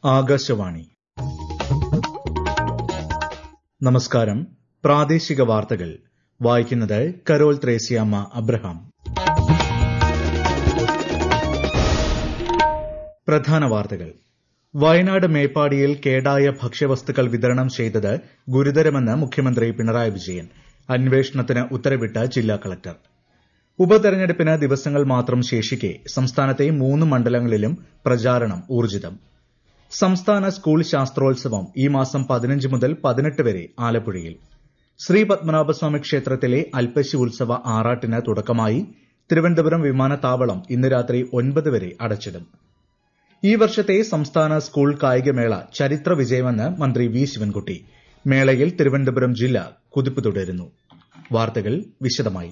ആകാശവാണി നമസ്കാരം പ്രാദേശിക വാർത്തകൾ വായിക്കുന്നത് കരോൾ ത്രേസ്യാമ്മ അബ്രഹാം പ്രധാന വാർത്തകൾ വയനാട് മേപ്പാടിയിൽ കേടായ ഭക്ഷ്യവസ്തുക്കൾ വിതരണം ചെയ്തത് ഗുരുതരമെന്ന് മുഖ്യമന്ത്രി പിണറായി വിജയൻ അന്വേഷണത്തിന് ഉത്തരവിട്ട് ജില്ലാ കളക്ടർ ഉപതെരഞ്ഞെടുപ്പിന് ദിവസങ്ങൾ മാത്രം ശേഷിക്കെ സംസ്ഥാനത്തെ മൂന്ന് മണ്ഡലങ്ങളിലും പ്രചാരണം ഊർജ്ജിതം സംസ്ഥാന സ്കൂൾ ശാസ്ത്രോത്സവം ഈ മാസം പതിനഞ്ച് മുതൽ പതിനെട്ട് വരെ ആലപ്പുഴയിൽ ശ്രീ പത്മനാഭസ്വാമി ക്ഷേത്രത്തിലെ അൽപ്പശി ഉത്സവ ആറാട്ടിന് തുടക്കമായി തിരുവനന്തപുരം വിമാനത്താവളം ഇന്ന് രാത്രി ഒൻപത് വരെ അടച്ചിടും ഈ വർഷത്തെ സംസ്ഥാന സ്കൂൾ കായികമേള ചരിത്ര വിജയമെന്ന് മന്ത്രി വി ശിവൻകുട്ടി മേളയിൽ തിരുവനന്തപുരം ജില്ല കുതിപ്പ് തുടരുന്നു വാർത്തകൾ വിശദമായി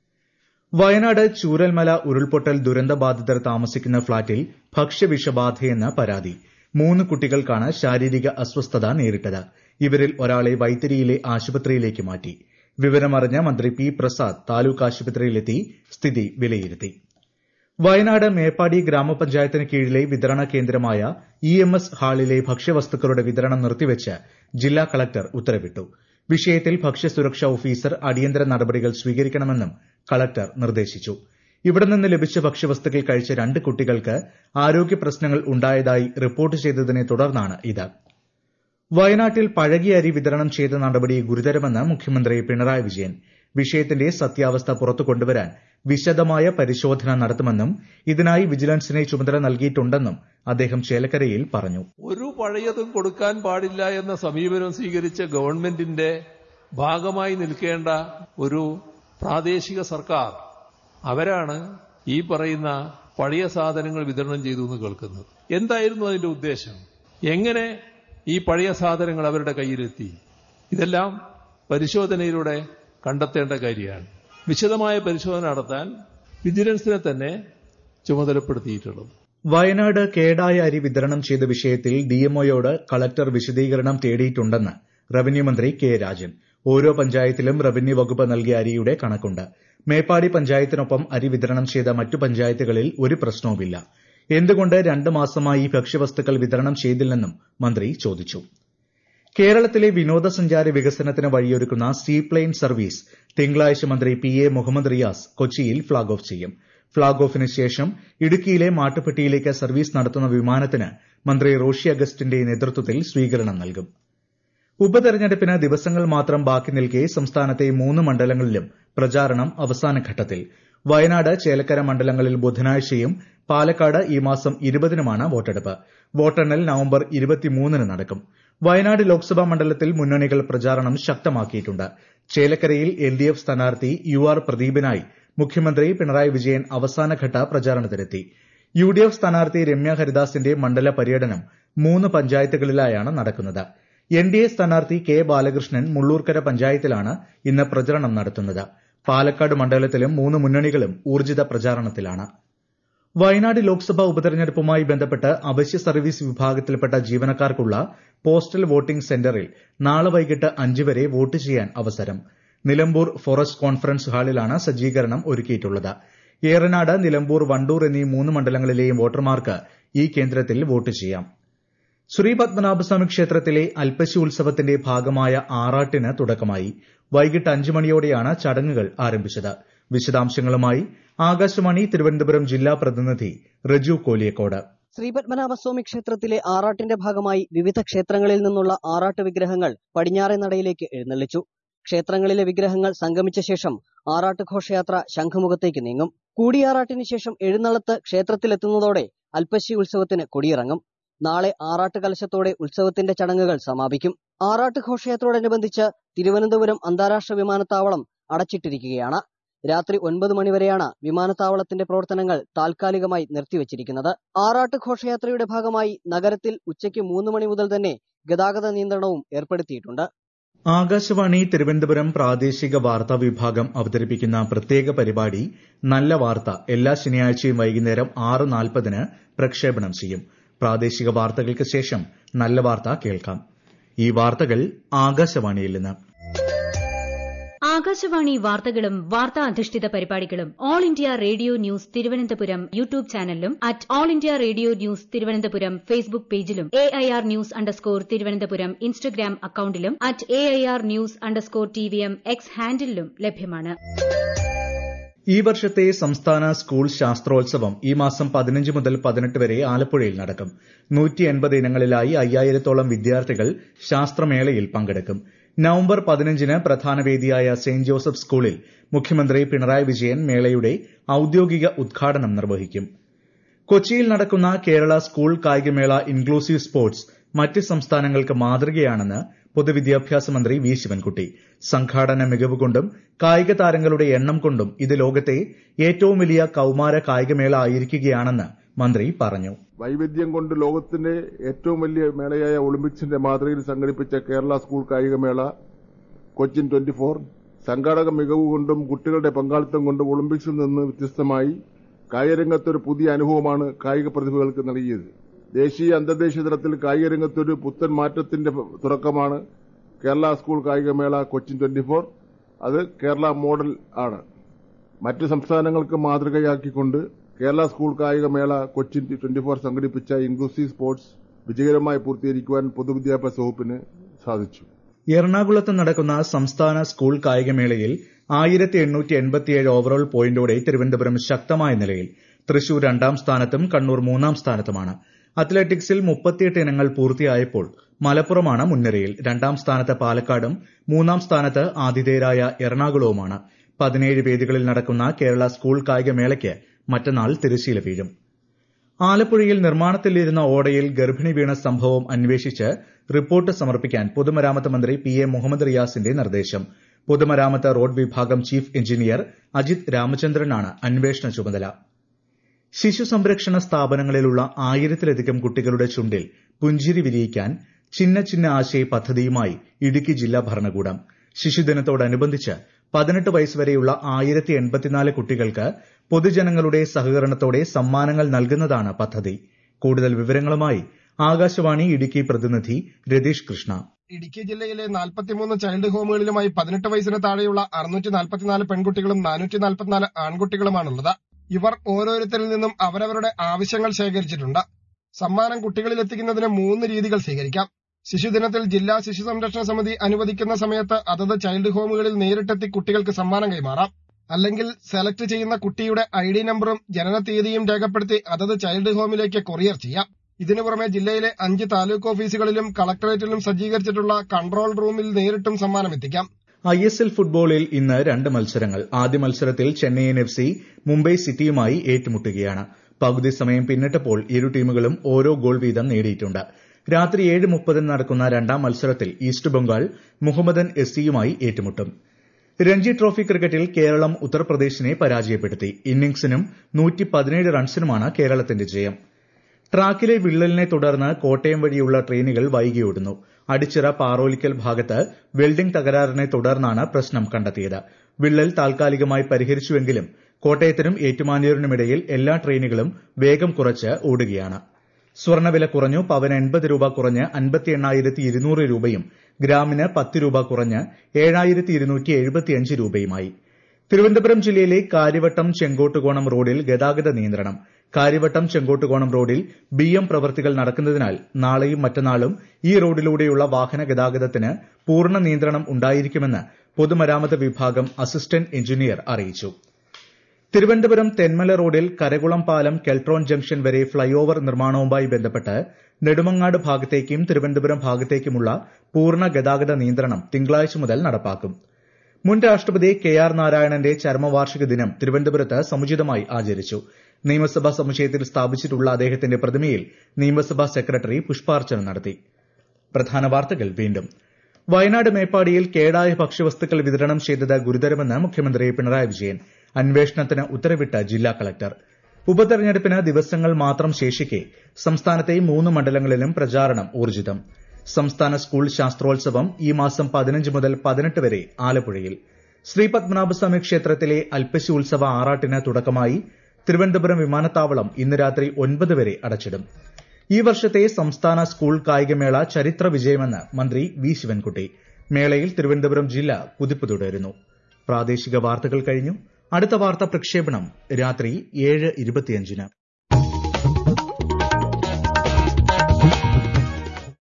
വയനാട് ചൂരൽമല ഉരുൾപൊട്ടൽ ദുരന്തബാധിതർ താമസിക്കുന്ന ഫ്ളാറ്റിൽ ഭക്ഷ്യവിഷബാധയെന്ന് പരാതി മൂന്ന് കുട്ടികൾക്കാണ് ശാരീരിക അസ്വസ്ഥത നേരിട്ടത് ഇവരിൽ ഒരാളെ വൈത്തിരിയിലെ ആശുപത്രിയിലേക്ക് മാറ്റി വിവരമറിഞ്ഞ മന്ത്രി പി പ്രസാദ് താലൂക്ക് ആശുപത്രിയിലെത്തി സ്ഥിതി വിലയിരുത്തി വയനാട് മേപ്പാടി ഗ്രാമപഞ്ചായത്തിന് കീഴിലെ വിതരണ കേന്ദ്രമായ ഇ എം എസ് ഹാളിലെ ഭക്ഷ്യവസ്തുക്കളുടെ വിതരണം നിർത്തിവച്ച് ജില്ലാ കളക്ടർ ഉത്തരവിട്ടു വിഷയത്തിൽ ഭക്ഷ്യസുരക്ഷാ ഓഫീസർ അടിയന്തര നടപടികൾ സ്വീകരിക്കണമെന്നും കളക്ടർ നിർദ്ദേശിച്ചു ഇവിടെ നിന്ന് ലഭിച്ച ഭക്ഷ്യവസ്തുക്കൾ കഴിച്ച രണ്ട് കുട്ടികൾക്ക് ആരോഗ്യ പ്രശ്നങ്ങൾ ഉണ്ടായതായി റിപ്പോർട്ട് ചെയ്തതിനെ തുടർന്നാണ് ഇത് വയനാട്ടിൽ പഴകിയ അരി വിതരണം ചെയ്ത നടപടി ഗുരുതരമെന്ന് മുഖ്യമന്ത്രി പിണറായി വിജയൻ വിഷയത്തിന്റെ സത്യാവസ്ഥ പുറത്തു കൊണ്ടുവരാൻ വിശദമായ പരിശോധന നടത്തുമെന്നും ഇതിനായി വിജിലൻസിനെ ചുമതല നൽകിയിട്ടുണ്ടെന്നും അദ്ദേഹം ചേലക്കരയിൽ പറഞ്ഞു ഒരു പഴയതും കൊടുക്കാൻ പാടില്ല എന്ന സമീപനം സ്വീകരിച്ച ഗവൺമെന്റിന്റെ ഭാഗമായി നിൽക്കേണ്ട ഒരു പ്രാദേശിക സർക്കാർ അവരാണ് ഈ പറയുന്ന പഴയ സാധനങ്ങൾ വിതരണം ചെയ്തു എന്ന് കേൾക്കുന്നത് എന്തായിരുന്നു അതിന്റെ ഉദ്ദേശം എങ്ങനെ ഈ പഴയ സാധനങ്ങൾ അവരുടെ കയ്യിലെത്തി ഇതെല്ലാം പരിശോധനയിലൂടെ കണ്ടെത്തേണ്ട കാര്യമാണ് വിശദമായ പരിശോധന നടത്താൻ വിജിലൻസിനെ തന്നെ ചുമതലപ്പെടുത്തിയിട്ടുള്ളത് വയനാട് കേടായ അരി വിതരണം ചെയ്ത വിഷയത്തിൽ ഡിഎംഒയോട് കളക്ടർ വിശദീകരണം തേടിയിട്ടുണ്ടെന്ന് റവന്യൂ മന്ത്രി കെ രാജൻ ഓരോ പഞ്ചായത്തിലും റവന്യൂ വകുപ്പ് നൽകിയ അരിയുടെ കണക്കുണ്ട് മേപ്പാടി പഞ്ചായത്തിനൊപ്പം അരി വിതരണം ചെയ്ത മറ്റു പഞ്ചായത്തുകളിൽ ഒരു പ്രശ്നവുമില്ല എന്തുകൊണ്ട് രണ്ട് മാസമായി ഭക്ഷ്യവസ്തുക്കൾ വിതരണം ചെയ്തില്ലെന്നും മന്ത്രി ചോദിച്ചു കേരളത്തിലെ വിനോദസഞ്ചാര വികസനത്തിന് വഴിയൊരുക്കുന്ന സീപ്ലെയിൻ സർവീസ് തിങ്കളാഴ്ച മന്ത്രി പി എ മുഹമ്മദ് റിയാസ് കൊച്ചിയിൽ ഫ്ളാഗ് ഓഫ് ചെയ്യും ഫ്ളാഗ് ഓഫിന് ശേഷം ഇടുക്കിയിലെ മാട്ടുപ്പെട്ടിയിലേക്ക് സർവീസ് നടത്തുന്ന വിമാനത്തിന് മന്ത്രി റോഷി അഗസ്റ്റിന്റെ നേതൃത്വത്തിൽ സ്വീകരണം നൽകും ഉപതെരഞ്ഞെടുപ്പിന് ദിവസങ്ങൾ മാത്രം ബാക്കി നിൽക്കെ സംസ്ഥാനത്തെ മൂന്ന് മണ്ഡലങ്ങളിലും പ്രചാരണം അവസാന ഘട്ടത്തിൽ വയനാട് ചേലക്കര മണ്ഡലങ്ങളിൽ ബുധനാഴ്ചയും പാലക്കാട് ഈ മാസം ഇരുപതിനുമാണ് വോട്ടെടുപ്പ് വോട്ടെണ്ണൽ നവംബർ ഇരുപത്തിമൂന്നിന് നടക്കും വയനാട് ലോക്സഭാ മണ്ഡലത്തിൽ മുന്നണികൾ പ്രചാരണം ശക്തമാക്കിയിട്ടുണ്ട് ചേലക്കരയിൽ എൽ ഡി എഫ് സ്ഥാനാർത്ഥി യു ആർ പ്രദീപിനായി മുഖ്യമന്ത്രി പിണറായി വിജയൻ അവസാനഘട്ട പ്രചാരണത്തിനെത്തി യു ഡി എഫ് സ്ഥാനാർത്ഥി രമ്യ ഹരിദാസിന്റെ മണ്ഡല പര്യടനം മൂന്ന് പഞ്ചായത്തുകളിലായാണ് നടക്കുന്നത് എൻ ഡി എ സ്ഥാനാർത്ഥി കെ ബാലകൃഷ്ണൻ മുള്ളൂർക്കര പഞ്ചായത്തിലാണ് ഇന്ന് പ്രചരണം നടത്തുന്നത് പാലക്കാട് മണ്ഡലത്തിലും മൂന്ന് മുന്നണികളും ഊർജിത പ്രചാരണത്തിലാണ് വയനാട് ലോക്സഭാ ഉപതെരഞ്ഞെടുപ്പുമായി ബന്ധപ്പെട്ട് അവശ്യ സർവീസ് വിഭാഗത്തിൽപ്പെട്ട ജീവനക്കാർക്കുള്ള പോസ്റ്റൽ വോട്ടിംഗ് സെന്ററിൽ നാളെ വൈകിട്ട് അഞ്ച് വരെ വോട്ട് ചെയ്യാൻ അവസരം നിലമ്പൂർ ഫോറസ്റ്റ് കോൺഫറൻസ് ഹാളിലാണ് സജ്ജീകരണം ഒരുക്കിയിട്ടുള്ളത് ഏറനാട് നിലമ്പൂർ വണ്ടൂർ എന്നീ മൂന്ന് മണ്ഡലങ്ങളിലെയും വോട്ടർമാർക്ക് ഈ കേന്ദ്രത്തിൽ വോട്ട് ചെയ്യാം ശ്രീ പത്മനാഭസ്വാമി ക്ഷേത്രത്തിലെ അൽപ്പശി ഉത്സവത്തിന്റെ ഭാഗമായ ആറാട്ടിന് തുടക്കമായി വൈകിട്ട് അഞ്ച് മണിയോടെയാണ് ചടങ്ങുകൾ ആരംഭിച്ചത് വിശദാംശങ്ങളുമായി ആകാശവാണി തിരുവനന്തപുരം ജില്ലാ പ്രതിനിധി റജു കോലിയക്കോട് ശ്രീപത്മനാഭസ്വാമി ക്ഷേത്രത്തിലെ ആറാട്ടിന്റെ ഭാഗമായി വിവിധ ക്ഷേത്രങ്ങളിൽ നിന്നുള്ള ആറാട്ട് വിഗ്രഹങ്ങൾ പടിഞ്ഞാറെ നടയിലേക്ക് എഴുന്നള്ളിച്ചു ക്ഷേത്രങ്ങളിലെ വിഗ്രഹങ്ങൾ സംഗമിച്ച ശേഷം ആറാട്ട് ഘോഷയാത്ര ശംഖുമുഖത്തേക്ക് നീങ്ങും കൂടിയാറാട്ടിന് ശേഷം എഴുന്നള്ളത്ത് ക്ഷേത്രത്തിലെത്തുന്നതോടെ അൽപ്പശി ഉത്സവത്തിന് കൊടിയിറങ്ങും നാളെ ആറാട്ട് കലശത്തോടെ ഉത്സവത്തിന്റെ ചടങ്ങുകൾ സമാപിക്കും ആറാട്ട് ഘോഷയാത്രയോടനുബന്ധിച്ച് തിരുവനന്തപുരം അന്താരാഷ്ട്ര വിമാനത്താവളം അടച്ചിട്ടിരിക്കുകയാണ് രാത്രി ഒൻപത് മണിവരെയാണ് വിമാനത്താവളത്തിന്റെ പ്രവർത്തനങ്ങൾ താൽക്കാലികമായി നിർത്തിവച്ചിരിക്കുന്നത് ആറാട്ട് ഘോഷയാത്രയുടെ ഭാഗമായി നഗരത്തിൽ ഉച്ചയ്ക്ക് മൂന്ന് മണി മുതൽ തന്നെ ഗതാഗത നിയന്ത്രണവും ഏർപ്പെടുത്തിയിട്ടുണ്ട് ആകാശവാണി തിരുവനന്തപുരം പ്രാദേശിക വാർത്താ വിഭാഗം അവതരിപ്പിക്കുന്ന പ്രത്യേക പരിപാടി നല്ല വാർത്ത എല്ലാ ശനിയാഴ്ചയും വൈകുന്നേരം ആറ് നാൽപ്പതിന് പ്രക്ഷേപണം ചെയ്യും പ്രാദേശിക വാർത്തകൾക്ക് ശേഷം നല്ല വാർത്ത കേൾക്കാം ഈ വാർത്തകൾ ആകാശവാണിയിൽ നിന്ന് ആകാശവാണി വാർത്തകളും വാർത്താ അധിഷ്ഠിത പരിപാടികളും all India radio news Thiruvananthapuram YouTube ചാനലിലും at all India radio news Thiruvananthapuram Facebook പേജിലും A I R news underscore Thiruvananthapuram Instagram അക്കൌണ്ടിലും at A I R news underscore T V M X ഹാൻഡിലും ലഭ്യമാണ് ഈ വർഷത്തെ സംസ്ഥാന സ്കൂൾ ശാസ്ത്രോത്സവം ഈ മാസം പതിനഞ്ച് മുതൽ പതിനെട്ട് വരെ ആലപ്പുഴയിൽ നടക്കും നൂറ്റി എൺപത് ഇനങ്ങളിലായി അയ്യായിരത്തോളം വിദ്യാർത്ഥികൾ ശാസ്ത്രമേളയിൽ പങ്കെടുക്കും നവംബർ പതിനഞ്ചിന് പ്രധാന വേദിയായ സെന്റ് ജോസഫ് സ്കൂളിൽ മുഖ്യമന്ത്രി പിണറായി വിജയൻ മേളയുടെ ഔദ്യോഗിക ഉദ്ഘാടനം നിർവഹിക്കും കൊച്ചിയിൽ നടക്കുന്ന കേരള സ്കൂൾ കായികമേള ഇൻക്ലൂസീവ് സ്പോർട്സ് മറ്റ് സംസ്ഥാനങ്ങൾക്ക് മാതൃകയാണെന്ന് പൊതുവിദ്യാഭ്യാസ മന്ത്രി വി ശിവൻകുട്ടി സംഘാടന മികവ് കൊണ്ടും കായിക താരങ്ങളുടെ എണ്ണം കൊണ്ടും ഇത് ലോകത്തെ ഏറ്റവും വലിയ കൌമാര കായികമേള ആയിരിക്കുകയാണെന്ന് മന്ത്രി പറഞ്ഞു വൈവിധ്യം കൊണ്ട് ലോകത്തിന്റെ ഏറ്റവും വലിയ മേളയായ ഒളിമ്പിക്സിന്റെ മാതൃകയിൽ സംഘടിപ്പിച്ച കേരള സ്കൂൾ കായികമേള കൊച്ചിൻ ട്വന്റി ഫോർ സംഘാടക മികവ് കൊണ്ടും കുട്ടികളുടെ പങ്കാളിത്തം കൊണ്ടും ഒളിമ്പിക്സിൽ നിന്ന് വ്യത്യസ്തമായി കായികരംഗത്തൊരു പുതിയ അനുഭവമാണ് കായിക പ്രതിഭകൾക്ക് നൽകിയത് ദേശീയ അന്തർദേശീയ തലത്തിൽ കായിക രംഗത്തൊരു പുത്തൻ മാറ്റത്തിന്റെ തുടക്കമാണ് കേരള സ്കൂൾ കായികമേള കൊച്ചിൻ ട്വന്റി ഫോർ അത് കേരള മോഡൽ ആണ് മറ്റ് സംസ്ഥാനങ്ങൾക്ക് മാതൃകയാക്കിക്കൊണ്ട് കേരള സ്കൂൾ കായികമേള കൊച്ചിൻ ട്വന്റി ഫോർ സംഘടിപ്പിച്ച ഇൻക്ലൂസീവ് സ്പോർട്സ് വിജയകരമായി പൂർത്തീകരിക്കുവാൻ പൊതുവിദ്യാഭ്യാസ വകുപ്പിന് സാധിച്ചു എറണാകുളത്ത് നടക്കുന്ന സംസ്ഥാന സ്കൂൾ കായികമേളയിൽ ആയിരത്തി എണ്ണൂറ്റി എൺപത്തിയേഴ് ഓവറോൾ പോയിന്റോടെ തിരുവനന്തപുരം ശക്തമായ നിലയിൽ തൃശൂർ രണ്ടാം സ്ഥാനത്തും കണ്ണൂർ മൂന്നാം സ്ഥാനത്തുമാണ് അത്ലറ്റിക്സിൽ മുപ്പത്തിയെട്ട് ഇനങ്ങൾ പൂർത്തിയായപ്പോൾ മലപ്പുറമാണ് മുൻനിരയിൽ രണ്ടാം സ്ഥാനത്ത് പാലക്കാടും മൂന്നാം സ്ഥാനത്ത് ആതിഥേയരായ എറണാകുളവുമാണ് പതിനേഴ് വേദികളിൽ നടക്കുന്ന കേരള സ്കൂൾ കായികമേളയ്ക്ക് മറ്റന്നാൾ തിരശ്ശീല വീഴും ആലപ്പുഴയിൽ നിർമ്മാണത്തിലിരുന്ന ഓടയിൽ ഗർഭിണി വീണ സംഭവം അന്വേഷിച്ച് റിപ്പോർട്ട് സമർപ്പിക്കാൻ പൊതുമരാമത്ത് മന്ത്രി പി എ മുഹമ്മദ് റിയാസിന്റെ നിർദ്ദേശം പൊതുമരാമത്ത് റോഡ് വിഭാഗം ചീഫ് എഞ്ചിനീയർ അജിത് രാമചന്ദ്രനാണ് അന്വേഷണ ചുമതല ശിശു സംരക്ഷണ സ്ഥാപനങ്ങളിലുള്ള ആയിരത്തിലധികം കുട്ടികളുടെ ചുണ്ടിൽ പുഞ്ചിരി വിരിയിക്കാൻ ചിന്ന ചിന്ന ആശയ പദ്ധതിയുമായി ഇടുക്കി ജില്ലാ ഭരണകൂടം ശിശുദിനത്തോടനുബന്ധിച്ച് പതിനെട്ട് വയസ്സുവരെയുള്ള ആയിരത്തി എൺപത്തിനാല് കുട്ടികൾക്ക് പൊതുജനങ്ങളുടെ സഹകരണത്തോടെ സമ്മാനങ്ങൾ നൽകുന്നതാണ് പദ്ധതി കൂടുതൽ വിവരങ്ങളുമായി ആകാശവാണി ഇടുക്കി പ്രതിനിധി രതീഷ് കൃഷ്ണ ഇടുക്കി ജില്ലയിലെ നാൽപ്പത്തിമൂന്ന് ചൈൽഡ് ഹോമുകളിലുമായി പതിനെട്ട് വയസ്സിന് താഴെയുള്ള അറുന്നൂറ്റി നാൽപ്പത്തിനാല് പെൺകുട്ടികളും നാനൂറ്റി നാൽപ്പത്തിനാല് ആൺകുട്ടികളുമാണുള്ളത് ഇവർ ഓരോരുത്തരിൽ നിന്നും അവരവരുടെ ആവശ്യങ്ങൾ ശേഖരിച്ചിട്ടുണ്ട് സമ്മാനം കുട്ടികളിൽ എത്തിക്കുന്നതിന് മൂന്ന് രീതികൾ സ്വീകരിക്കാം ശിശുദിനത്തിൽ ജില്ലാ ശിശു സംരക്ഷണ സമിതി അനുവദിക്കുന്ന സമയത്ത് അതത് ചൈൽഡ് ഹോമുകളിൽ നേരിട്ടെത്തി കുട്ടികൾക്ക് സമ്മാനം കൈമാറാം അല്ലെങ്കിൽ സെലക്ട് ചെയ്യുന്ന കുട്ടിയുടെ ഐ ഡി നമ്പറും ജനനതീയതിയും രേഖപ്പെടുത്തി അതത് ചൈൽഡ് ഹോമിലേക്ക് കൊറിയർ ചെയ്യാം ഇതിനു പുറമെ ജില്ലയിലെ അഞ്ച് താലൂക്ക് ഓഫീസുകളിലും കളക്ടറേറ്റിലും സജ്ജീകരിച്ചിട്ടുള്ള കൺട്രോൾ റൂമിൽ നേരിട്ടും സമ്മാനം എത്തിക്കാം ഐ എസ് എൽ ഫുട്ബോളിൽ ഇന്ന് രണ്ട് മത്സരങ്ങൾ ആദ്യ മത്സരത്തിൽ ചെന്നൈയിൻ എഫ് സി മുംബൈ സിറ്റിയുമായി ഏറ്റുമുട്ടുകയാണ് പകുതി സമയം പിന്നിട്ടപ്പോൾ ഇരു ടീമുകളും ഓരോ ഗോൾ വീതം നേടിയിട്ടുണ്ട് രാത്രി ഏഴ് മുപ്പതിന് നടക്കുന്ന രണ്ടാം മത്സരത്തിൽ ഈസ്റ്റ് ബംഗാൾ മുഹമ്മദൻ എസ് സിയുമായി ഏറ്റുമുട്ടും രഞ്ജി ട്രോഫി ക്രിക്കറ്റിൽ കേരളം ഉത്തർപ്രദേശിനെ പരാജയപ്പെടുത്തി ഇന്നിംഗ്സിനും റൺസിനുമാണ് കേരളത്തിന്റെ ജയം ട്രാക്കിലെ വിള്ളലിനെ തുടർന്ന് കോട്ടയം വഴിയുള്ള ട്രെയിനുകൾ വൈകിയോടുന്നു അടിച്ചിറ പാറോലിക്കൽ ഭാഗത്ത് വെൽഡിംഗ് തകരാറിനെ തുടർന്നാണ് പ്രശ്നം കണ്ടെത്തിയത് വിള്ളൽ താൽക്കാലികമായി പരിഹരിച്ചുവെങ്കിലും കോട്ടയത്തിനും ഏറ്റുമാനൂരിനുമിടയിൽ എല്ലാ ട്രെയിനുകളും വേഗം കുറച്ച് ഓടുകയാണ് സ്വർണ്ണവില കുറഞ്ഞു പവന് എൺപത് രൂപ കുറഞ്ഞ് അൻപത്തി എണ്ണായിരത്തി ഇരുന്നൂറ് രൂപയും ഗ്രാമിന് പത്ത് രൂപ കുറഞ്ഞ് ഏഴായിരത്തി ഇരുന്നൂറ്റി എഴുപത്തിയഞ്ച് രൂപയുമായി തിരുവനന്തപുരം ജില്ലയിലെ കാര്യവട്ടം ചെങ്കോട്ടുകോണം റോഡിൽ ഗതാഗത നിയന്ത്രണം കാര്യവട്ടം ചെങ്കോട്ടുകോണം റോഡിൽ ബി എം പ്രവൃത്തികൾ നടക്കുന്നതിനാൽ നാളെയും മറ്റന്നാളും ഈ റോഡിലൂടെയുള്ള വാഹന ഗതാഗതത്തിന് പൂർണ്ണ നിയന്ത്രണം ഉണ്ടായിരിക്കുമെന്ന് പൊതുമരാമത്ത് വിഭാഗം അസിസ്റ്റന്റ് എഞ്ചിനീയർ അറിയിച്ചു തിരുവനന്തപുരം തെന്മല റോഡിൽ കരകുളം പാലം കെൽട്രോൺ ജംഗ്ഷൻ വരെ ഫ്ളൈ ഓവർ നിർമ്മാണവുമായി ബന്ധപ്പെട്ട് നെടുമങ്ങാട് ഭാഗത്തേക്കും തിരുവനന്തപുരം ഭാഗത്തേക്കുമുള്ള പൂർണ്ണ ഗതാഗത നിയന്ത്രണം തിങ്കളാഴ്ച മുതൽ നടപ്പാക്കും മുൻ രാഷ്ട്രപതി കെ ആർ നാരായണന്റെ ചരമവാർഷിക ദിനം തിരുവനന്തപുരത്ത് സമുചിതമായി ആചരിച്ചു നിയമസഭാ സമുച്ചയത്തിൽ സ്ഥാപിച്ചിട്ടുള്ള അദ്ദേഹത്തിന്റെ പ്രതിമയിൽ നിയമസഭാ സെക്രട്ടറി പുഷ്പാർച്ചന നടത്തി പ്രധാന വാർത്തകൾ വീണ്ടും വയനാട് മേപ്പാടിയിൽ കേടായ ഭക്ഷ്യവസ്തുക്കൾ വിതരണം ചെയ്തത് ഗുരുതരമെന്ന് മുഖ്യമന്ത്രി പിണറായി വിജയൻ അന്വേഷണത്തിന് ഉത്തരവിട്ട ജില്ലാ കളക്ടർ ഉപതെരഞ്ഞെടുപ്പിന് ദിവസങ്ങൾ മാത്രം ശേഷിക്കെ സംസ്ഥാനത്തെ മൂന്ന് മണ്ഡലങ്ങളിലും പ്രചാരണം ഊർജിതം സംസ്ഥാന സ്കൂൾ ശാസ്ത്രോത്സവം ഈ മാസം പതിനഞ്ച് മുതൽ പതിനെട്ട് വരെ ആലപ്പുഴയിൽ ശ്രീപത്മനാഭസ്വാമി ക്ഷേത്രത്തിലെ അൽപ്പശി ഉത്സവ ആറാട്ടിന് തുടക്കമായി തിരുവനന്തപുരം വിമാനത്താവളം ഇന്ന് രാത്രി ഒൻപത് വരെ അടച്ചിടും ഈ വർഷത്തെ സംസ്ഥാന സ്കൂൾ കായികമേള ചരിത്ര വിജയമെന്ന് മന്ത്രി വി ശിവൻകുട്ടി മേളയിൽ തിരുവനന്തപുരം ജില്ല കുതിപ്പ് തുടരുന്നു പ്രാദേശിക വാർത്തകൾ കഴിഞ്ഞു അടുത്ത വാർത്താ പ്രക്ഷേപണം രാത്രി ഏഴ് ഇരുപത്തിയഞ്ചിന്